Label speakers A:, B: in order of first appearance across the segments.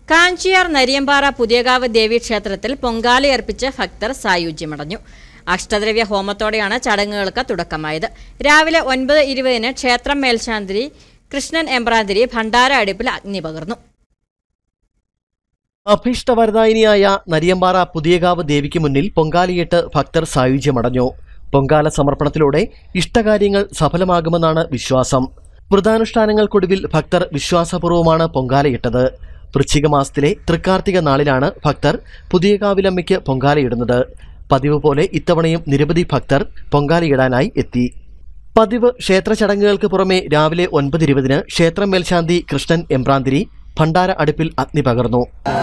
A: കാഞ്ചിയാർ നരിയമ്പാറ പുതിയകാവ് ദേവി ക്ഷേത്രത്തിൽ പൊങ്കാലയർപ്പിച്ച് ഭക്തർ സായുജ്യമടഞ്ഞു അഷ്ടദ്രവ്യ ഹോമത്തോടെയാണ് ചടങ്ങുകൾക്ക് തുടക്കമായത് രാവിലെ ഒൻപത് ഇരുപതിന് ക്ഷേത്രം മേൽശാന്തി കൃഷ്ണൻ എമ്പ്രാന്തിരി ഭണ്ഡാര അടുപ്പിൽ അഗ്നി പകർന്നു
B: അഭീഷ്ടവരദായിനിയായ നരിയമ്പാറ പുതിയകാവ് ദേവിക്ക് മുന്നിൽ പൊങ്കാലയിട്ട് ഭക്തർ സായുജ്യമടഞ്ഞു പൊങ്കാല സമർപ്പണത്തിലൂടെ ഇഷ്ടകാര്യങ്ങൾ സഫലമാകുമെന്നാണ് വിശ്വാസം വ്രതാനുഷ്ഠാനങ്ങൾക്കൊടുവിൽ ഭക്തർ വിശ്വാസപൂർവ്വമാണ് പൊങ്കാലയിട്ടത് വൃശ്ചിക മാസത്തിലെ തൃക്കാർത്തിക നാളിലാണ് ഭക്തർ പുതിയകാവിലമ്മയ്ക്ക് പൊങ്കാലയിടുന്നത് പതിവ് പോലെ ഇത്തവണയും നിരവധി ഭക്തർ പൊങ്കാലയിടാനായി എത്തി പതിവ് ക്ഷേത്ര ചടങ്ങുകൾക്ക് പുറമെ രാവിലെ ഒൻപത് ഇരുപതിന് ക്ഷേത്രം മേൽശാന്തി കൃഷ്ണൻ എമ്പ്രാന്തിരി ഭണ്ഡാര അടുപ്പിൽ അഗ്നി പകർന്നു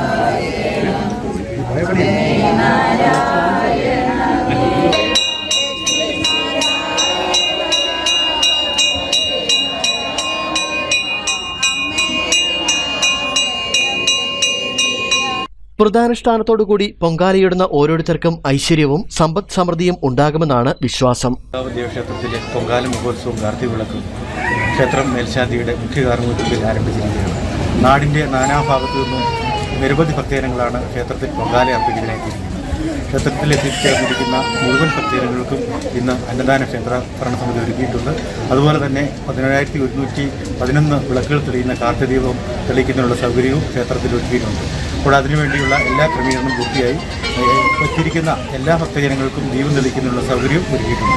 B: വ്രതാനുഷ്ഠാനത്തോടുകൂടി പൊങ്കാലയിടുന്ന ഓരോരുത്തർക്കും ഐശ്വര്യവും സമ്പദ് സമൃദ്ധിയും ഉണ്ടാകുമെന്നാണ് വിശ്വാസം
C: കാവ് ദേവക്ഷേത്രത്തിലെ പൊങ്കാല മഹോത്സവം കാർത്തിക വിളക്കും ക്ഷേത്രം മേൽശാന്തിയുടെ മുഖ്യ കാർമ്മികത്വത്തിൽ ആരംഭിച്ചിരിക്കുകയാണ് നാടിൻ്റെ നാനാഭാഗത്തു നിന്നും നിരവധി ഭക്തജനങ്ങളാണ് ക്ഷേത്രത്തിൽ പൊങ്കാല അർപ്പിക്കുന്നതിനെത്തിയിരിക്കുന്നത് ക്ഷേത്രത്തിൽ എത്തിച്ചേർന്നിരിക്കുന്ന മുഴുവൻ ഭക്തജനങ്ങൾക്കും ഇന്ന് അന്നദാന ക്ഷേത്ര ഭരണസമിതി ഒരുക്കിയിട്ടുണ്ട് അതുപോലെ തന്നെ പതിനേഴായിരത്തി ഒരുന്നൂറ്റി പതിനൊന്ന് വിളക്കുകൾ തെളിയുന്ന കാർത്തികദീപം തെളിയിക്കുന്നതിനുള്ള സൗകര്യവും ക്ഷേത്രത്തിൽ ഒരുക്കിയിട്ടുണ്ട് അപ്പോൾ അതിനുവേണ്ടിയുള്ള എല്ലാ ക്രമീകരണവും പൂർത്തിയായി ഏഹ്, എത്തിയിരിക്കുന്ന എല്ലാ ഭക്തജനങ്ങൾക്കും ദീപം തെളിയിക്കുന്നതിനുള്ള സൗകര്യവും ഒരുക്കിയിട്ടുണ്ട്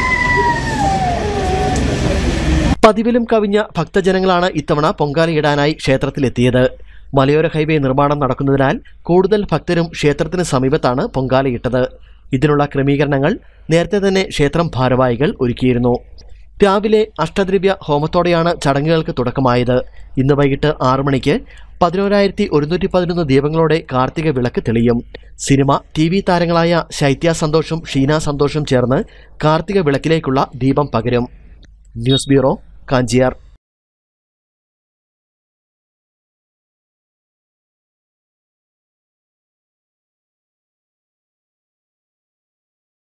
B: പതിവിലും കവിഞ്ഞ ഭക്തജനങ്ങളാണ് ഇത്തവണ പൊങ്കാലയിടാനായി ക്ഷേത്രത്തിലെത്തിയത് മലയോര ഹൈവേ നിർമ്മാണം നടക്കുന്നതിനാൽ കൂടുതൽ ഭക്തരും ക്ഷേത്രത്തിന് സമീപത്താണ് പൊങ്കാലയിട്ടത് ഇതിനുള്ള ക്രമീകരണങ്ങൾ നേരത്തെ തന്നെ ക്ഷേത്രം ഭാരവാഹികൾ ഒരുക്കിയിരുന്നു രാവിലെ അഷ്ടദ്രവ്യ ഹോമത്തോടെയാണ് ചടങ്ങുകൾക്ക് തുടക്കമായത് ഇന്ന് വൈകിട്ട് ആറു മണിക്ക് പതിനോരായിരത്തി ഒരുന്നൂറ്റി പതിനൊന്ന് ദീപങ്ങളോടെ കാർത്തിക വിളക്ക് തെളിയും സിനിമ ടി വി താരങ്ങളായ ശൈത്യ സന്തോഷും ഷീന സന്തോഷും ചേർന്ന് കാർത്തിക വിളക്കിലേക്കുള്ള ദീപം പകരും ന്യൂസ് ബ്യൂറോ കാഞ്ചിയാർ